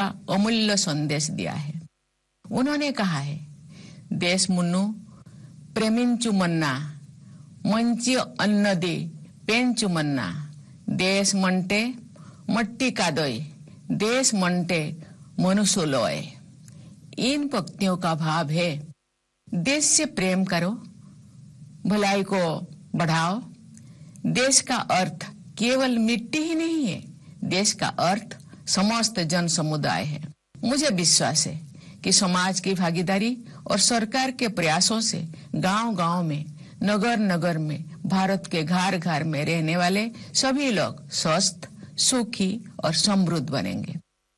अमूल्य संदेश दिया है उन्होंने कहा है देश मुन्नु प्रेमिंचु मन्ना मंची अन्न दे पेंचु मन्ना देश मंटे मट्टी कादोय देश मंटे मनुष्य लोय इन पंक्तियों का भाव है देश से प्रेम करो भलाई को बढ़ाओ देश का अर्थ केवल मिट्टी ही नहीं है देश का अर्थ समस्त जन समुदाय है मुझे विश्वास है कि समाज की भागीदारी और सरकार के प्रयासों से गांव गांव में नगर नगर में भारत के घर घर में रहने वाले सभी लोग स्वस्थ सुखी और समृद्ध बनेंगे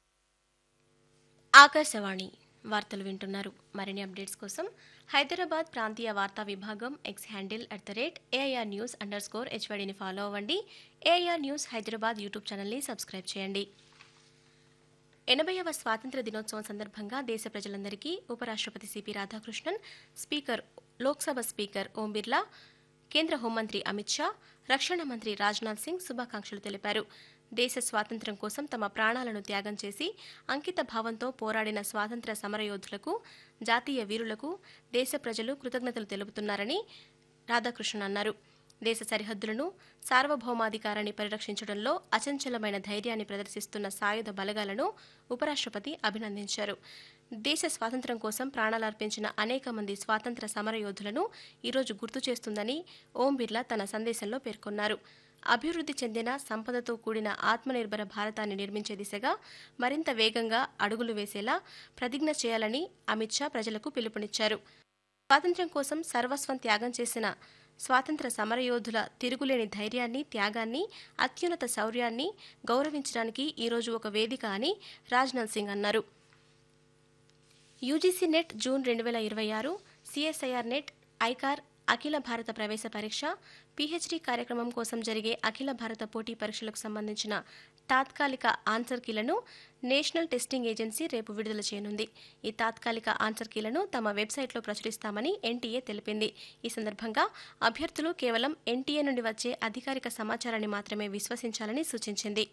ఆకాశవాణి వార్తలు వింటున్నారు మరిన్ని అప్డేట్స్ కోసం హైదరాబాద్ ప్రాంతీయ వార్తా విభాగం X handle at the rate AIR news underscore స్కోర్ హెచ్వైడిని ఫాలో అవ్వండి ఏఐఆర్ న్యూస్ హైదరాబాద్ యూట్యూబ్ ఛానల్ని సబ్స్క్రైబ్ చేయండి ఎనభైవ స్వాతంత్ర దినోత్సవం సందర్భంగా దేశ ప్రజలందరికీ ఉపరాష్ట్రపతి CP Radhakrishnan speaker Lok Sabha speaker Om Birla కేంద్ర హోంమంత్రి అమిత్ షా రక్షణ మంత్రి రాజ్నాథ్ సింగ్ శుభాకాంక్షలు తెలిపారు దేశ స్వాతంత్ర్యం కోసం తమ ప్రాణాలను త్యాగం చేసి అంకిత భావంతో పోరాడిన స్వాతంత్ర సమరయోధులకు జాతీయ వీరులకు దేశ ప్రజలు కృతజ్ఞతలు తెలుపుతున్నారని రాధాకృష్ణన్ అన్నారు దేశ సరిహద్దులను సార్వభౌమాధికారాన్ని పరిరక్షించడంలో అచంచలమైన ధైర్యాన్ని ప్రదర్శిస్తున్న సాయుధ బలగాలను ఉపరాష్ట్రపతి అభినందించారు దేశ స్వాతంత్ర్యం కోసం ప్రాణాలర్పించిన అనేక మంది స్వాతంత్ర సమరయోధులను ఈరోజు గుర్తు చేస్తుందని ఓం బిర్లా తన సందేశంలో పేర్కొన్నారు అభివృద్ధి చెందిన సంపదతో కూడిన ఆత్మనిర్భర భారతాన్ని నిర్మించే దిశగా మరింత వేగంగా అడుగులు వేసేలా ప్రతిజ్ఞ చేయాలని అమిత్ షా ప్రజలకు పిలుపునిచ్చారు స్వాతంత్ర్యం కోసం సర్వస్వం త్యాగం చేసిన స్వాతంత్ర సమరయోధుల తిరుగులేని ధైర్యాన్ని త్యాగాన్ని అత్యున్నత శౌర్యాన్ని గౌరవించడానికి ఈరోజు ఒక వేదిక అని రాజ్నాథ్ సింగ్ అన్నారు యూజీసీ నెట్ జూన్ రెండు వేల ఇరవై ఆరు సిఎస్ఐఆర్ నెట్ ఐకార్ అఖిల భారత ప్రవేశ పరీక్ష పీహెచ్డీ కార్యక్రమం కోసం జరిగే అఖిల భారత పోటీ పరీక్షలకు సంబంధించిన తాత్కాలిక ఆన్సర్ కీలను నేషనల్ టెస్టింగ్ ఏజెన్సీ రేపు విడుదల చేయనుంది ఈ తాత్కాలిక ఆన్సర్ కీలను తమ వెబ్సైట్లో ప్రచురిస్తామని ఎన్టీఏ తెలిపింది ఈ సందర్భంగా అభ్యర్థులు కేవలం ఎన్టీఏ నుండి వచ్చే అధికారిక సమాచారాన్ని మాత్రమే విశ్వసించాలని సూచించింది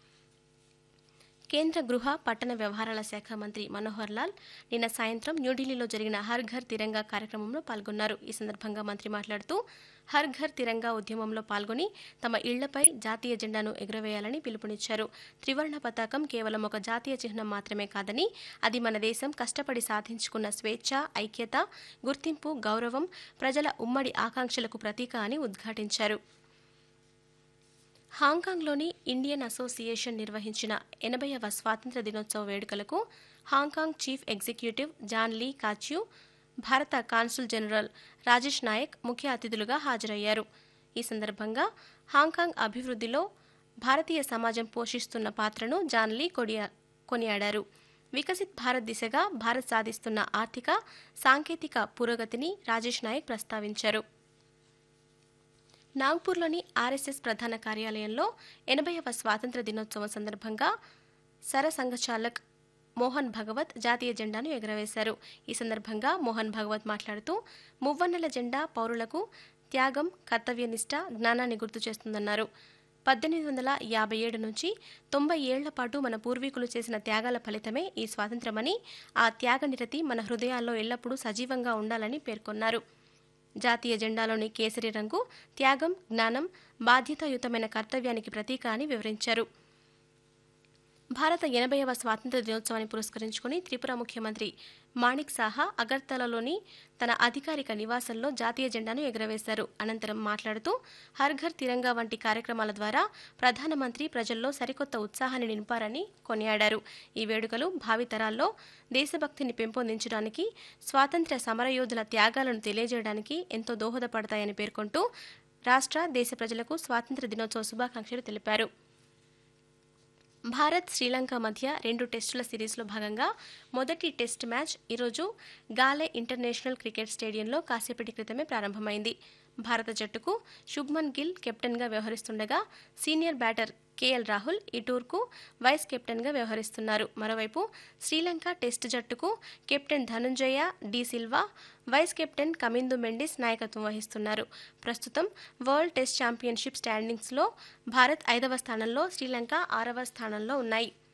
కేంద్ర గృహ పట్టణ వ్యవహారాల శాఖ మంత్రి మనోహర్ లాల్ నిన్న సాయంత్రం న్యూఢిల్లీలో జరిగిన హర్ ఘర్ తిరంగా కార్యక్రమంలో పాల్గొన్నారు ఈ సందర్భంగా మంత్రి మాట్లాడుతూ హర్ ఘర్ తిరంగా ఉద్యమంలో పాల్గొని తమ ఇళ్లపై జాతీయ జెండాను ఎగురవేయాలని పిలుపునిచ్చారు త్రివర్ణ పతాకం కేవలం ఒక జాతీయ చిహ్నం మాత్రమే కాదని అది మన దేశం కష్టపడి సాధించుకున్న స్వేచ్ఛ ఐక్యత గుర్తింపు గౌరవం ప్రజల ఉమ్మడి ఆకాంక్షలకు ప్రతీక అని ఉద్ఘాటించారు హాంకాంగ్లోని ఇండియన్ అసోసియేషన్ నిర్వహించిన ఎనభైవ స్వాతంత్ర దినోత్సవ వేడుకలకు Hong Kong chief executive John Lee Kachiu భారత కాన్సుల్ జనరల్ రాజేష్ నాయక్ ముఖ్య అతిథులుగా హాజరయ్యారు ఈ సందర్భంగా హాంకాంగ్ అభివృద్ధిలో భారతీయ సమాజం పోషిస్తున్న పాత్రను జాన్ లీ కొడియా కొనియాడారు వికసిత్ భారత్ దిశగా భారత్ సాధిస్తున్న ఆర్థిక సాంకేతిక పురోగతిని రాజేష్ నాయక్ ప్రస్తావించారు నాగ్పూర్లోని ఆర్ఎస్ఎస్ ప్రధాన కార్యాలయంలో ఎనభైవ స్వాతంత్ర దినోత్సవం సందర్భంగా సరసంఘ చాలక్ మోహన్ భగవత్ జాతీయ జెండాను ఎగురవేశారు ఈ సందర్భంగా మోహన్ భగవత్ మాట్లాడుతూ మువ్వన్నెల జెండా పౌరులకు త్యాగం కర్తవ్యనిష్ట జ్ఞానాన్ని గుర్తు చేస్తుందన్నారు పద్దెనిమిది వందల యాభై ఏడు నుంచి తొంభై ఏళ్ల పాటు మన పూర్వీకులు చేసిన త్యాగాల ఫలితమే ఈ స్వాతంత్రమని ఆ త్యాగ నిరతి మన హృదయాల్లో ఎల్లప్పుడూ సజీవంగా ఉండాలని పేర్కొన్నారు జాతీయ జెండాలోని కేసరి రంగు త్యాగం జ్ఞానం బాధ్యతాయుతమైన కర్తవ్యానికి ప్రతీక అని వివరించారు భారత ఎనభైవ స్వాతంత్ర దినోత్సవాన్ని పురస్కరించుకుని త్రిపుర ముఖ్యమంత్రి మాణిక్ సాహా అగర్తలలో తన అధికారిక నివాసంలో జాతీయ జెండాను ఎగురవేశారు అనంతరం మాట్లాడుతూ హర్ ఘర్ తిరంగా వంటి కార్యక్రమాల ద్వారా ప్రధానమంత్రి ప్రజల్లో సరికొత్త ఉత్సాహాన్ని నింపారని కొనియాడారు ఈ వేడుకలు భావితరాల్లో దేశభక్తిని పెంపొందించడానికి స్వాతంత్ర్య సమరయోధుల త్యాగాలను తెలియజేయడానికి ఎంతో దోహదపడతాయని పేర్కొంటూ రాష్ట్ర దేశ ప్రజలకు స్వాతంత్ర దినోత్సవ శుభాకాంక్షలు తెలిపారు భారత్ శ్రీలంక మధ్య రెండు టెస్టుల సిరీస్లో భాగంగా మొదటి టెస్ట్ మ్యాచ్ ఈరోజు గాలే ఇంటర్నేషనల్ క్రికెట్ స్టేడియంలో కాసేపటి క్రితమే ప్రారంభమైంది భారత జట్టుకు శుభ్మన్ గిల్ కెప్టెన్గా వ్యవహరిస్తుండగా సీనియర్ బ్యాటర్ కేఎల్ రాహుల్ ఈ టూర్కు వైస్ కెప్టెన్గా వ్యవహరిస్తున్నారు మరోవైపు శ్రీలంక టెస్ట్ జట్టుకు captain Dhananjaya de Silva vice captain Kamindu Mendis నాయకత్వం వహిస్తున్నారు ప్రస్తుతం వరల్డ్ టెస్ట్ ఛాంపియన్షిప్ స్టాండింగ్స్లో భారత్ ఐదవ స్థానంలో శ్రీలంక ఆరవ స్థానంలో ఉన్నాయి